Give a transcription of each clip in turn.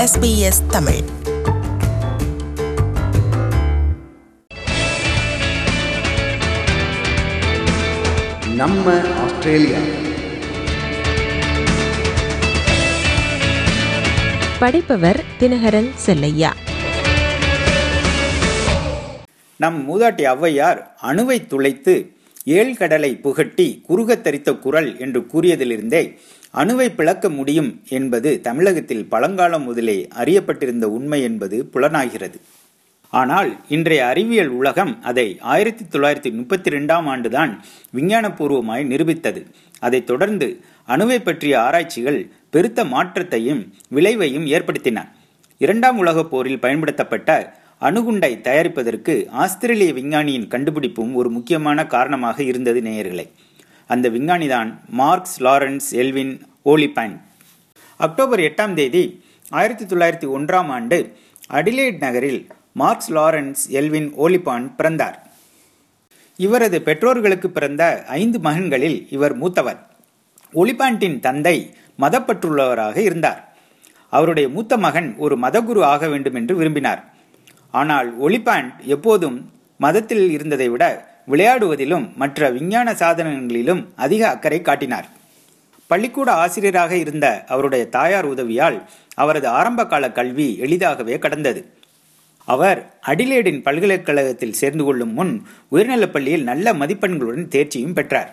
SBS Tamil நம்ம Australia படைப்பவர் தினகரன் செல்லையா நம் மூதாட்டி ஔவையார் அணுவை துளைத்து ஏழ்கடலை புகட்டி குறுகத் தரித்த குரல் என்று கூறியதிலிருந்தே அணுவை பிளக்க முடியும் என்பது தமிழகத்தில் பழங்காலம் முதலே அறியப்பட்டிருந்த உண்மை என்பது புலனாகிறது ஆனால் இன்றைய அறிவியல் உலகம் அதை ஆயிரத்தி தொள்ளாயிரத்தி முப்பத்தி ரெண்டாம் ஆண்டுதான் விஞ்ஞானபூர்வமாய் நிரூபித்தது அதைத் தொடர்ந்து அணுவை பற்றிய ஆராய்ச்சிகள் பெருத்த மாற்றத்தையும் விளைவையும் ஏற்படுத்தின இரண்டாம் உலகப் போரில் பயன்படுத்தப்பட்ட அணுகுண்டை தயாரிப்பதற்கு ஆஸ்திரேலிய விஞ்ஞானியின் கண்டுபிடிப்பும் ஒரு முக்கியமான காரணமாக இருந்தது நேயர்களே அந்த விஞ்ஞானிதான் Marcus Laurence Elwin Oliphant October எட்டாம் தேதி ஆயிரத்தி தொள்ளாயிரத்தி ஒன்றாம் ஆண்டு அடிலேட் நகரில் மார்க்ஸ் லாரன்ஸ் எல்வின் ஓலிபான் பிறந்தார் இவரது பெற்றோர்களுக்கு பிறந்த ஐந்து மகன்களில் இவர் மூத்தவர் ஒலிபாண்டின் தந்தை மதப்பற்றுள்ளவராக இருந்தார் அவருடைய மூத்த மகன் ஒரு மதகுரு ஆக வேண்டும் என்று விரும்பினார் ஆனால் ஒலிபாண்ட் எப்போதும் மதத்தில் இருந்ததை விட விளையாடுவதிலும் மற்ற விஞ்ஞான சாதனங்களிலும் அதிக அக்கறை காட்டினார் பள்ளிக்கூட ஆசிரியராக இருந்த அவருடைய தாயார் உதவியால் அவரது ஆரம்ப கால கல்வி எளிதாகவே கடந்தது அவர் அடிலேடின் பல்கலைக்கழகத்தில் சேர்ந்து கொள்ளும் முன் உயர்நலப் பள்ளியில் நல்ல மதிப்பெண்களுடன் தேர்ச்சியும் பெற்றார்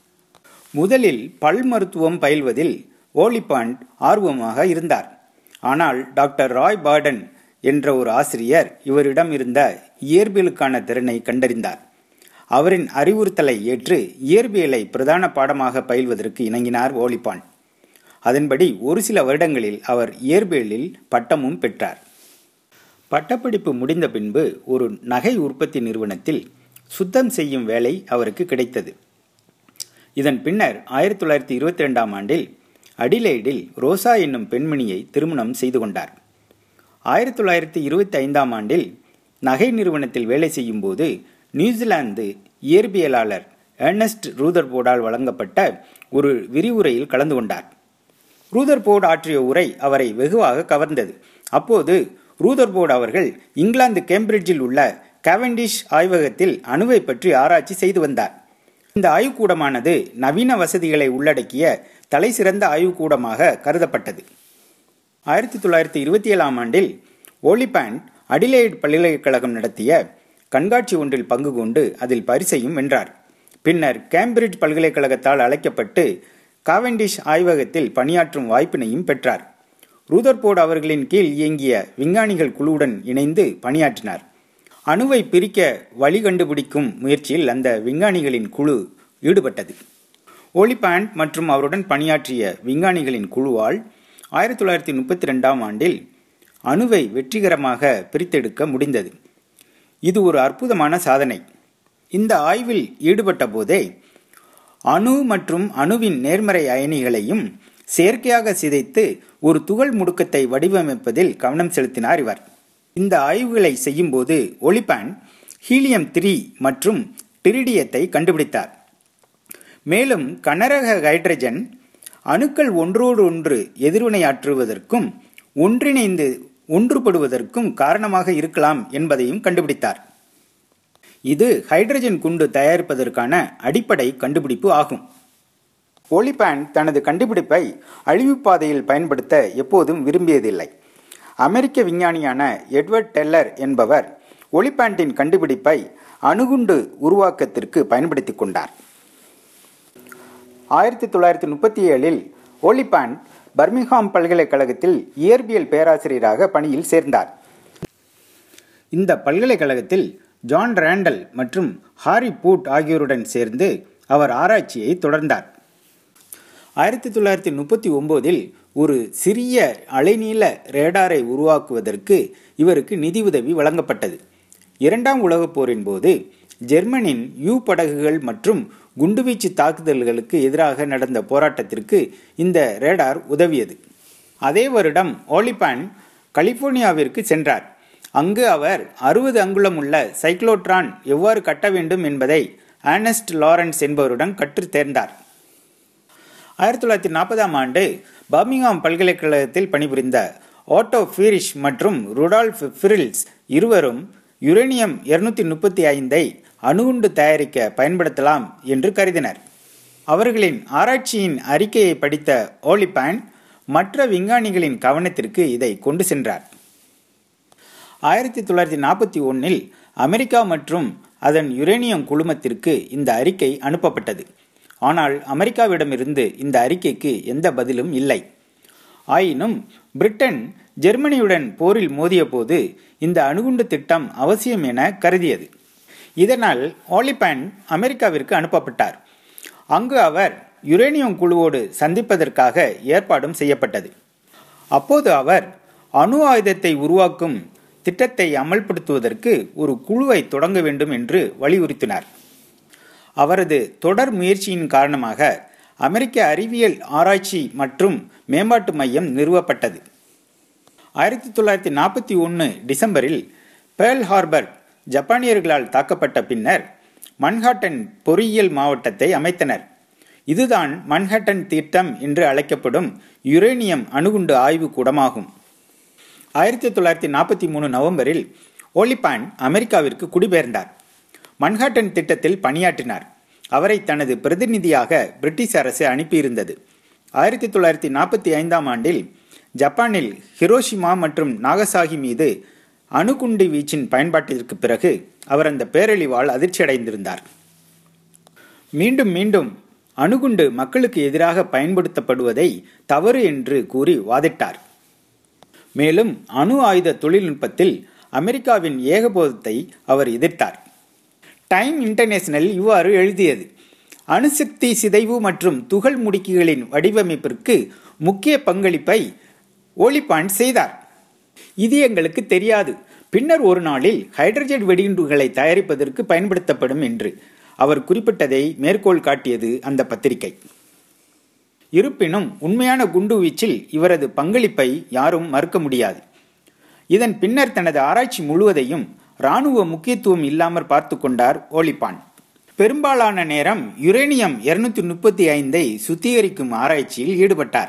முதலில் பல் மருத்துவம் பயில்வதில் ஓலிபாண்ட் ஆர்வமாக இருந்தார் ஆனால் டாக்டர் ராய் பார்டன் என்ற ஒரு ஆசிரியர் இவரிடம் இருந்த இயற்பியலுக்கான திறனை கண்டறிந்தார் அவரின் அறிவுறுத்தலை ஏற்று இயற்பியலை பிரதான பாடமாக பயில்வதற்கு இணங்கினார் ஓலிபான் அதன்படி ஒரு சில வருடங்களில் அவர் இயற்பியலில் பட்டமும் பெற்றார் பட்டப்படிப்பு முடிந்த பின்பு ஒரு நகை உற்பத்தி நிறுவனத்தில் சுத்தம் செய்யும் வேலை அவருக்கு கிடைத்தது இதன் பின்னர் ஆயிரத்தி தொள்ளாயிரத்தி இருபத்தி ரெண்டாம் ஆண்டில் அடிலைடில் ரோசா என்னும் பெண்மணியை திருமணம் செய்து கொண்டார் ஆயிரத்தி தொள்ளாயிரத்தி இருபத்தி ஐந்தாம் ஆண்டில் நகை நிறுவனத்தில் வேலை செய்யும் போது நியூசிலாந்து இயற்பியலாளர் ஏர்னஸ்ட் ரூதர்போர்டால் வழங்கப்பட்ட ஒரு விரிவுரையில் கலந்து கொண்டார் ரூதர்போர்ட் ஆற்றிய உரை அவரை வெகுவாக கவர்ந்தது அப்போது ரூதர்போர்ட் அவர்கள் இங்கிலாந்து கேம்பிரிட்ஜில் உள்ள கேவெண்டிஷ் ஆய்வகத்தில் அணுவை பற்றி ஆராய்ச்சி செய்து வந்தார் இந்த ஆய்வுக்கூடமானது நவீன வசதிகளை உள்ளடக்கிய தலைசிறந்த ஆய்வுக்கூடமாக கருதப்பட்டது ஆயிரத்தி தொள்ளாயிரத்தி இருபத்தி ஏழாம் ஆண்டில் ஓலிபேண்ட் அடிலைட் பல்கலைக்கழகம் நடத்திய கண்காட்சி ஒன்றில் பங்கு கொண்டு அதில் பரிசையும் வென்றார் பின்னர் கேம்பிரிட்ஜ் பல்கலைக்கழகத்தால் அழைக்கப்பட்டு காவெண்டிஷ் ஆய்வகத்தில் பணியாற்றும் வாய்ப்பினையும் பெற்றார் ரூதர்போர்ட் அவர்களின் கீழ் இயங்கிய விஞ்ஞானிகள் குழுவுடன் இணைந்து பணியாற்றினார் அணுவை பிரிக்க வழி கண்டுபிடிக்கும் முயற்சியில் அந்த விஞ்ஞானிகளின் குழு ஈடுபட்டது ஓலிபாண்ட் மற்றும் அவருடன் பணியாற்றிய விஞ்ஞானிகளின் குழுவால் ஆயிரத்தி தொள்ளாயிரத்தி முப்பத்தி ரெண்டாம் ஆண்டில் அணுவை வெற்றிகரமாக பிரித்தெடுக்க முடிந்தது இது ஒரு அற்புதமான சாதனை இந்த ஆய்வில் ஈடுபட்ட போதே அணு மற்றும் அணுவின் நேர்மறை அயனிகளையும் செயற்கையாக சிதைத்து ஒரு துகள் முடுக்கத்தை வடிவமைப்பதில் கவனம் செலுத்தினார் இவர் இந்த ஆய்வுகளை செய்யும்போது ஒலிபான் ஹீலியம் த்ரீ மற்றும் டிரிடியத்தை கண்டுபிடித்தார் மேலும் கனரக ஹைட்ரஜன் அணுக்கள் ஒன்றோடு ஒன்று எதிர்வினையாற்றுவதற்கும் ஒன்றிணைந்து ஒன்றுபடுவதற்கும் காரணமாக இருக்கலாம் என்பதையும் கண்டுபிடித்தார் இது ஹைட்ரஜன் குண்டு தயாரிப்பதற்கான அடிப்படை கண்டுபிடிப்பு ஆகும் ஒலிபேன் தனது கண்டுபிடிப்பை அழிவுப் பாதையில் பயன்படுத்த எப்போதும் விரும்பியதில்லை அமெரிக்க விஞ்ஞானியான எட்வர்ட் டெல்லர் என்பவர் ஒலிபேண்டின் கண்டுபிடிப்பை அணுகுண்டு உருவாக்கத்திற்கு பயன்படுத்தி கொண்டார் ஆயிரத்தி தொள்ளாயிரத்தி முப்பத்தி ஏழில் ஒலிபேண்ட் பர்மிங்ஹாம் பல்கலைக்கழகத்தில் இயற்பியல் பேராசிரியராக பணியில் சேர்ந்தார் இந்த பல்கலைக்கழகத்தில் ஜான் ரேண்டல் மற்றும் ஹாரி பூட் ஆகியோருடன் சேர்ந்து அவர் ஆராய்ச்சியை தொடர்ந்தார் ஆயிரத்தி தொள்ளாயிரத்தி முப்பத்தி ஒம்போதில் ஒரு சிறிய அலைநீள ரேடாரை உருவாக்குவதற்கு இவருக்கு நிதியுதவி வழங்கப்பட்டது இரண்டாம் உலகப் போரின் போது ஜெர்மனின் யூ படகுகள் மற்றும் குண்டுவீச்சு தாக்குதல்களுக்கு எதிராக நடந்த போராட்டத்திற்கு இந்த ரேடார் உதவியது அதே வருடம் ஓலிபான் கலிபோர்னியாவிற்கு சென்றார் அங்கு அவர் அறுபது அங்குலம் உள்ள சைக்ளோட்ரான் எவ்வாறு கட்ட வேண்டும் என்பதை ஆனஸ்ட் லாரன்ஸ் என்பவருடன் கற்றுத் தேர்ந்தார் ஆயிரத்தி தொள்ளாயிரத்தி நாற்பதாம் ஆண்டு பர்மிங்ஹாம் பல்கலைக்கழகத்தில் பணிபுரிந்த ஓட்டோ ஃபீரிஷ் மற்றும் ருடால்ஃப் ஃபிரில்ஸ் இருவரும் யுரேனியம் இருநூத்தி முப்பத்தி ஐந்தை அணுகுண்டு தயாரிக்க பயன்படுத்தலாம் என்று கருதினர் அவர்களின் ஆராய்ச்சியின் அறிக்கையை படித்த ஓலிபான் மற்ற விஞ்ஞானிகளின் கவனத்திற்கு இதை கொண்டு சென்றார் ஆயிரத்தி தொள்ளாயிரத்தி நாற்பத்தி ஒன்னில் அமெரிக்கா மற்றும் அதன் யுரேனியம் குழுமத்திற்கு இந்த அறிக்கை அனுப்பப்பட்டது ஆனால் அமெரிக்காவிடமிருந்து இந்த அறிக்கைக்கு எந்த பதிலும் இல்லை ஆயினும் பிரிட்டன் ஜெர்மனியுடன் போரில் மோதியபோது இந்த அணுகுண்டு திட்டம் அவசியம் என கருதியது இதனால் ஓலிபான் அமெரிக்காவிற்கு அனுப்பப்பட்டார் அங்கு அவர் யுரேனியம் குழுவோடு சந்திப்பதற்காக ஏற்பாடும் செய்யப்பட்டது அப்போது அவர் அணு ஆயுதத்தை உருவாக்கும் திட்டத்தை அமல்படுத்துவதற்கு ஒரு குழுவை தொடங்க வேண்டும் என்று வலியுறுத்தினார் அவரது தொடர் முயற்சியின் காரணமாக அமெரிக்க அறிவியல் ஆராய்ச்சி மற்றும் மேம்பாட்டு மையம் நிறுவப்பட்டது ஆயிரத்தி தொள்ளாயிரத்தி நாற்பத்தி ஒன்று டிசம்பரில் பேர்ல் ஹார்பர் ஜப்பானியர்களால் தாக்கப்பட்ட பின்னர் மன்ஹாட்டன் பொறியியல் மாவட்டத்தை அமைத்தனர் இதுதான் மன்ஹட்டன் திட்டம் என்று அழைக்கப்படும் யுரேனியம் அணுகுண்டு ஆய்வு கூடமாகும் ஆயிரத்தி தொள்ளாயிரத்தி நாற்பத்தி மூணு நவம்பரில் ஓலிபான் அமெரிக்காவிற்கு குடிபெயர்ந்தார் மன்ஹாட்டன் திட்டத்தில் பணியாற்றினார் அவரை தனது பிரதிநிதியாக பிரிட்டிஷ் அரசு அனுப்பியிருந்தது ஆயிரத்தி தொள்ளாயிரத்தி நாற்பத்தி ஐந்தாம் ஆண்டில் ஜப்பானில் ஹிரோஷிமா மற்றும் நாகசாகி மீது அணுகுண்டு வீச்சின் பயன்பாட்டிற்கு பிறகு அவர் அந்த பேரழிவால் அதிர்ச்சியடைந்திருந்தார் மீண்டும் மீண்டும் அணுகுண்டு மக்களுக்கு எதிராக பயன்படுத்தப்படுவதை தவறு என்று கூறி வாதிட்டார் மேலும் அணு ஆயுத தொழில்நுட்பத்தில் அமெரிக்காவின் ஏகபோதத்தை அவர் எதிர்த்தார் டைம் இன்டர்நேஷனல் இவ்வாறு எழுதியது அணுசக்தி சிதைவு மற்றும் துகள் முடுக்கிகளின் வடிவமைப்பிற்கு முக்கிய பங்களிப்பை ஓலிபான் செய்தார் இது எங்களுக்கு தெரியாது பின்னர் ஒரு நாளில் ஹைட்ரஜன் வெடிகுண்டுகளை தயாரிப்பதற்கு பயன்படுத்தப்படும் என்று அவர் குறிப்பிட்டதை மேற்கோள் காட்டியது அந்த பத்திரிகை இருப்பினும் உண்மையான குண்டு வீச்சில் இவரது பங்களிப்பை யாரும் மறுக்க முடியாது இதன் பின்னர் தனது ஆராய்ச்சி முழுவதையும் இராணுவ முக்கியத்துவம் இல்லாமற் பார்த்து கொண்டார் ஓலிபான் பெரும்பாலான நேரம் யுரேனியம் இருநூத்தி முப்பத்தி ஐந்தை சுத்திகரிக்கும் ஆராய்ச்சியில் ஈடுபட்டார்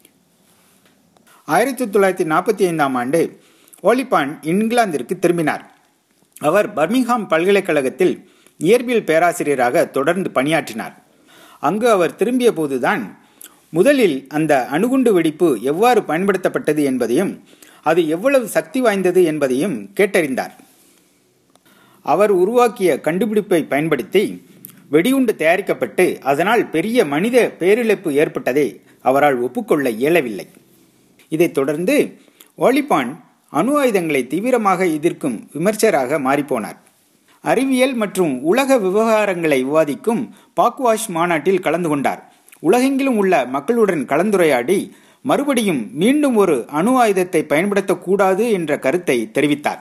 ஆயிரத்தி தொள்ளாயிரத்தி நாற்பத்தி ஐந்தாம் ஆண்டு ஓலிபான் இங்கிலாந்திற்கு திரும்பினார் அவர் பர்மிங்ஹாம் பல்கலைக்கழகத்தில் இயற்பியல் பேராசிரியராக தொடர்ந்து பணியாற்றினார் அங்கு அவர் திரும்பிய போதுதான் முதலில் அந்த அணுகுண்டு வெடிப்பு எவ்வாறு பயன்படுத்தப்பட்டது என்பதையும் அது எவ்வளவு சக்தி வாய்ந்தது என்பதையும் கேட்டறிந்தார் அவர் உருவாக்கிய கண்டுபிடிப்பை பயன்படுத்தி வெடிகுண்டு தயாரிக்கப்பட்டு அதனால் பெரிய மனித பேரிழப்பு ஏற்பட்டதை அவரால் ஒப்புக்கொள்ள இயலவில்லை இதைத் தொடர்ந்து ஓலிபான் அணு ஆயுதங்களை தீவிரமாக எதிர்க்கும் விமர்சராக மாறிப்போனார் அறிவியல் மற்றும் உலக விவகாரங்களை விவாதிக்கும் பாக்வாஷ் மாநாட்டில் கலந்து கொண்டார் உலகெங்கிலும் உள்ள மக்களுடன் கலந்துரையாடி மறுபடியும் மீண்டும் ஒரு அணு ஆயுதத்தை பயன்படுத்தக்கூடாது என்ற கருத்தை தெரிவித்தார்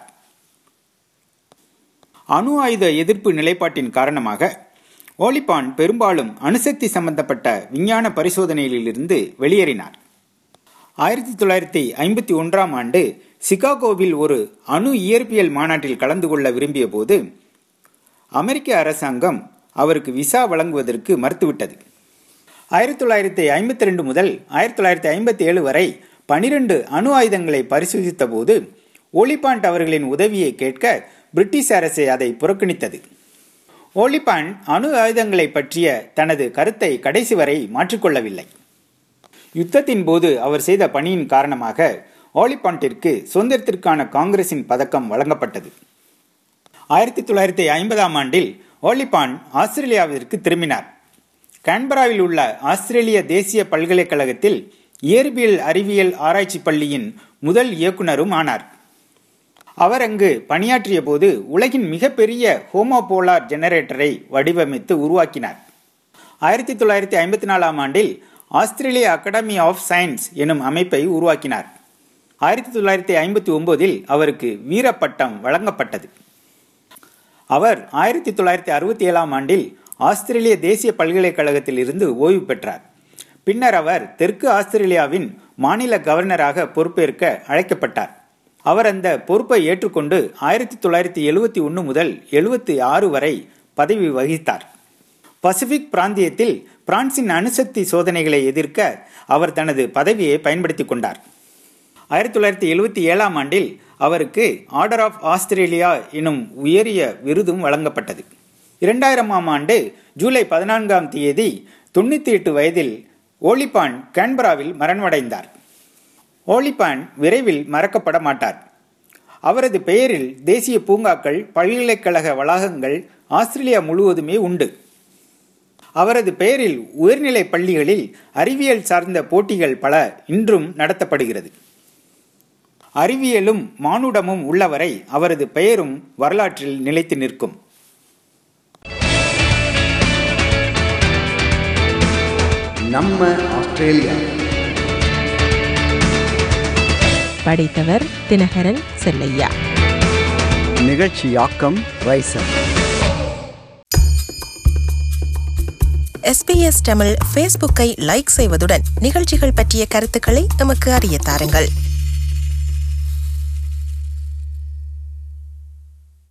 அணு ஆயுத எதிர்ப்பு நிலைப்பாட்டின் காரணமாக ஓலிபான் பெரும்பாலும் அணுசக்தி சம்பந்தப்பட்ட விஞ்ஞான பரிசோதனைகளிலிருந்து வெளியேறினார் ஆயிரத்தி தொள்ளாயிரத்தி ஐம்பத்தி ஒன்றாம் ஆண்டு சிகாகோவில் ஒரு அணு இயற்பியல் மாநாட்டில் கலந்து கொள்ள விரும்பிய போது அமெரிக்க அரசாங்கம் அவருக்கு விசா வழங்குவதற்கு மறுத்துவிட்டது ஆயிரத்தி தொள்ளாயிரத்தி ஐம்பத்தி ரெண்டு முதல் ஆயிரத்தி தொள்ளாயிரத்தி ஐம்பத்தி ஏழு வரை பனிரெண்டு அணு ஆயுதங்களை பரிசோதித்த போது ஓலிபாண்ட் அவர்களின் உதவியை கேட்க பிரிட்டிஷ் அரசு அதை புறக்கணித்தது ஓலிபாண்ட் அணு ஆயுதங்களை பற்றிய தனது கருத்தை கடைசி வரை மாற்றிக்கொள்ளவில்லை யுத்தத்தின் போது அவர் செய்த பணியின் காரணமாக ஓலிபாண்டிற்கு சுதந்திரத்திற்கான காங்கிரசின் பதக்கம் வழங்கப்பட்டது ஆயிரத்தி தொள்ளாயிரத்தி ஐம்பதாம் ஆண்டில் ஓலிபான் ஆஸ்திரேலியாவிற்கு திரும்பினார் கான்பராவில் உள்ள ஆஸ்திரேலிய தேசிய பல்கலைக்கழகத்தில் இயற்பியல் அறிவியல் ஆராய்ச்சி பள்ளியின் முதல் இயக்குனரும் ஆனார் அவர் அங்கு பணியாற்றிய போது உலகின் மிகப்பெரிய ஹோமோபோலார் ஜெனரேட்டரை வடிவமைத்து உருவாக்கினார் ஆயிரத்தி தொள்ளாயிரத்தி ஐம்பத்தி நாலாம் ஆண்டில் ஆஸ்திரேலிய அகாடமி ஆஃப் சயின்ஸ் எனும் அமைப்பை உருவாக்கினார் ஆயிரத்தி தொள்ளாயிரத்தி ஐம்பத்தி ஒன்பதில் அவருக்கு வீரப்பட்டம் வழங்கப்பட்டது அவர் ஆயிரத்தி தொள்ளாயிரத்தி அறுபத்தி ஏழாம் ஆண்டில் ஆஸ்திரேலிய தேசிய பல்கலைக்கழகத்தில் இருந்து ஓய்வு பெற்றார் பின்னர் அவர் தெற்கு ஆஸ்திரேலியாவின் மாநில கவர்னராக பொறுப்பேற்க அழைக்கப்பட்டார் அவர் அந்த பொறுப்பை ஏற்றுக்கொண்டு ஆயிரத்தி தொள்ளாயிரத்தி எழுவத்தி ஒன்று முதல் எழுபத்தி ஆறு வரை பதவி வகித்தார் பசிபிக் பிராந்தியத்தில் பிரான்சின் அணுசக்தி சோதனைகளை எதிர்க்க அவர் தனது பதவியை பயன்படுத்தி கொண்டார் ஆயிரத்தி தொள்ளாயிரத்தி எழுவத்தி ஏழாம் ஆண்டில் அவருக்கு ஆர்டர் ஆஃப் ஆஸ்திரேலியா எனும் உயரிய விருதும் வழங்கப்பட்டது இரண்டாயிரமாம் ஆண்டு ஜூலை பதினான்காம் தேதி தொண்ணூற்றி எட்டு வயதில் ஓலிபான் கேன்பராவில் மரணமடைந்தார் ஓலிபான் விரைவில் மறக்கப்பட மாட்டார் அவரது பெயரில் தேசிய பூங்காக்கள் பல்கலைக்கழக வளாகங்கள் ஆஸ்திரேலியா முழுவதுமே உண்டு அவரது பெயரில் உயர்நிலைப் பள்ளிகளில் அறிவியல் சார்ந்த போட்டிகள் பல இன்றும் நடத்தப்படுகிறது அறிவியலும் மானுடமும் உள்ளவரை அவரது பெயரும் வரலாற்றில் நிலைத்து நிற்கும் நம்ம ஆஸ்திரேலியா படைத்தவர் தினகரன் செல்லையா நிகழ்ச்சியாக்கம் ரைசர் எஸ்பிஎஸ் தமிழ் ஃபேஸ்புக்கை லைக் செய்வதுடன் நிகழ்ச்சிகள் பற்றிய கருத்துக்களை எமக்கு அறிய தாருங்கள்